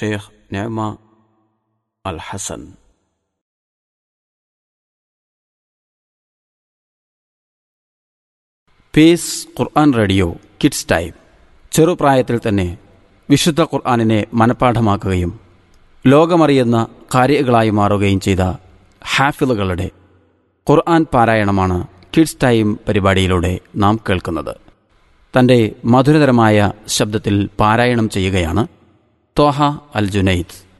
Sheikh Naama Al Hasan peace Quran radio kids time ചെറുപ്രായത്തിൽ തന്നെ വിശുദ്ധ ഖുർആാനിനെ മനഃപ്പാഠമാക്കുകയും ലോകമറിയുന്ന കാര്യങ്ങളായി മാറുകയും ചെയ്ത ഹാഫിളുകളുടെ ഖുർആൻ പാരായണമാണ് കിഡ്സ് ടൈം പരിപാടിയിലൂടെ നാം കേൾക്കുന്നത് തൻ്റെ മധുരതരമായ ശബ്ദത്തിൽ പാരായണം ചെയ്യുകയാണ് ത്വഹ അൽ ജുനൈദ്